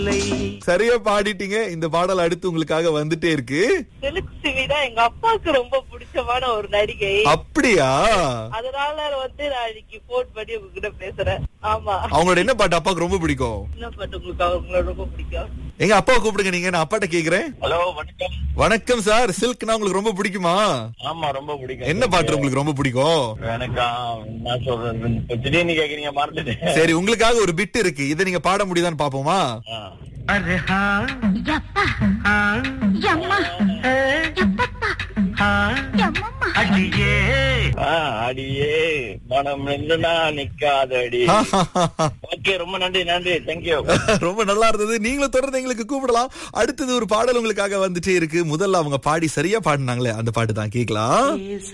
சரியா பாடிட்டீங்க இந்த பாடல் அடுத்து உங்களுக்காக வந்துட்டே இருக்கு சிலுக் சிவிதா எங்க அப்பாவுக்கு ரொம்ப பிடிச்சமான ஒரு நடிகை அப்படியா அதனால வந்து நான் இன்னைக்கு போன் பண்ணி உங்ககிட்ட பேசுறேன் ஆமா அவங்களோட என்ன பாட்டு அப்பாவுக்கு ரொம்ப பிடிக்கும் என்ன பாட்டு உங்களுக்கு அவங்கள ரொம்ப பிடிக்கும் எங்க அப்பாவை கூப்பிடுங்க நீங்க நான் அப்பாட்ட கேக்குறேன் ஹலோ வணக்கம் வணக்கம் சார் சில்க்னா உங்களுக்கு ரொம்ப பிடிக்குமா ஆமா ரொம்ப பிடிக்கும் என்ன பாட்டு உங்களுக்கு ரொம்ப பிடிக்கும் எனக்கா என்ன சொல்றது இப்ப திடீர்னு கேக்குறீங்க மறந்துட்டேன் சரி உங்களுக்காக ஒரு பிட் இருக்கு இதை நீங்க பாட முடியுதான்னு பாப்போமா ஆ. ಯಪ್ಪ ಯಮ್ಮ ಯಪ್ಪಪ್ಪ ಯಮ್ಮಮ್ಮ ஆ, அடியே மனம் நின்றுனா நிக்காதடி ஓகே ரொம்ப நன்றி நன்றி தேங்க்யூ ரொம்ப நல்லா இருந்தது நீங்களும் தொடர்ந்து எங்களுக்கு கூப்பிடலாம் அடுத்தது ஒரு பாடல் உங்களுக்காக வந்துட்டே இருக்கு முதல்ல அவங்க பாடி சரியா பாடினாங்களே அந்த பாட்டு தான் கேட்கலாம்